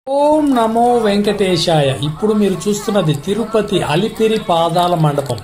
ఓం నమో వెంకటేశాయ ఇప్పుడు మీరు చూస్తున్నది తిరుపతి అలిపిరి పాదాల మండపం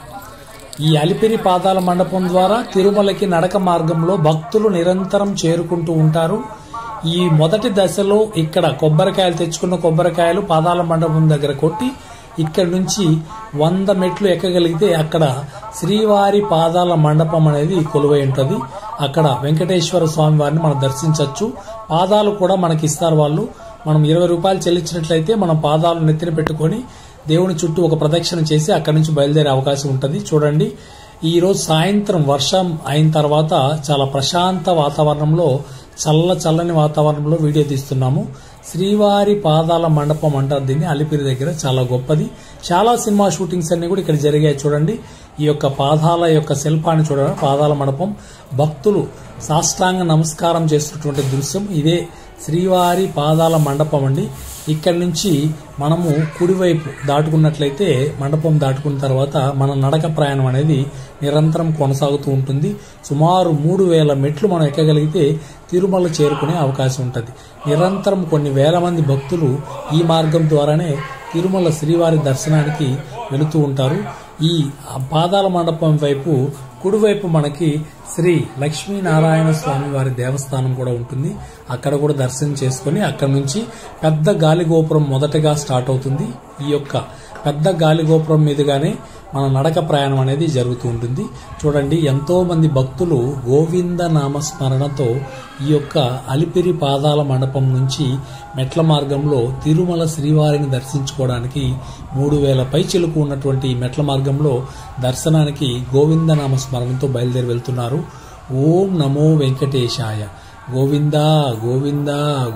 ఈ అలిపిరి పాదాల మండపం ద్వారా తిరుమలకి నడక మార్గంలో భక్తులు నిరంతరం చేరుకుంటూ ఉంటారు ఈ మొదటి దశలో ఇక్కడ కొబ్బరికాయలు తెచ్చుకున్న కొబ్బరికాయలు పాదాల మండపం దగ్గర కొట్టి ఇక్కడి నుంచి వంద మెట్లు ఎక్కగలిగితే అక్కడ శ్రీవారి పాదాల మండపం అనేది కొలువై ఉంటుంది అక్కడ వెంకటేశ్వర స్వామి వారిని మనం దర్శించవచ్చు పాదాలు కూడా మనకి ఇస్తారు వాళ్ళు మనం ఇరవై రూపాయలు చెల్లించినట్లయితే మనం పాదాలు నెత్తిన పెట్టుకొని దేవుని చుట్టూ ఒక ప్రదక్షిణ చేసి అక్కడి నుంచి బయలుదేరే అవకాశం ఉంటుంది చూడండి ఈ రోజు సాయంత్రం వర్షం అయిన తర్వాత చాలా ప్రశాంత వాతావరణంలో చల్ల చల్లని వాతావరణంలో వీడియో తీస్తున్నాము శ్రీవారి పాదాల మండపం అంటారు దీన్ని అలిపిరి దగ్గర చాలా గొప్పది చాలా సినిమా షూటింగ్స్ అన్ని కూడా ఇక్కడ జరిగాయి చూడండి ఈ యొక్క పాదాల యొక్క శిల్పాన్ని చూడండి పాదాల మండపం భక్తులు సాష్టాంగ నమస్కారం చేస్తున్నటువంటి దృశ్యం ఇదే శ్రీవారి పాదాల మండపం అండి ఇక్కడి నుంచి మనము కుడివైపు దాటుకున్నట్లయితే మండపం దాటుకున్న తర్వాత మన నడక ప్రయాణం అనేది నిరంతరం కొనసాగుతూ ఉంటుంది సుమారు మూడు వేల మెట్లు మనం ఎక్కగలిగితే తిరుమల చేరుకునే అవకాశం ఉంటుంది నిరంతరం కొన్ని వేల మంది భక్తులు ఈ మార్గం ద్వారానే తిరుమల శ్రీవారి దర్శనానికి వెళుతూ ఉంటారు ఈ పాదాల మండపం వైపు కుడివైపు మనకి శ్రీ లక్ష్మీనారాయణ స్వామి వారి దేవస్థానం కూడా ఉంటుంది అక్కడ కూడా దర్శనం చేసుకుని అక్కడ నుంచి పెద్ద గాలి గోపురం మొదటగా స్టార్ట్ అవుతుంది ఈ యొక్క పెద్ద గాలి గోపురం మీదుగానే మన నడక ప్రయాణం అనేది జరుగుతూ ఉంటుంది చూడండి ఎంతో మంది భక్తులు గోవింద నామస్మరణతో ఈ యొక్క అలిపిరి పాదాల మండపం నుంచి మెట్ల మార్గంలో తిరుమల శ్రీవారిని దర్శించుకోవడానికి మూడు వేల పైచిలుకు ఉన్నటువంటి ఈ మెట్ల మార్గంలో దర్శనానికి గోవింద నామస్మరణతో బయలుదేరి వెళ్తున్నారు ఓం నమో వెంకటేశాయ గోవింద గోవింద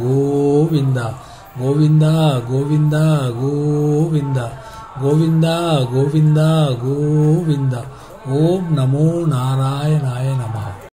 గోవింద గోవింద గోవింద గోవింద గోవింద గోవింద గోవింద ఓం నమో నారాయణాయ నమః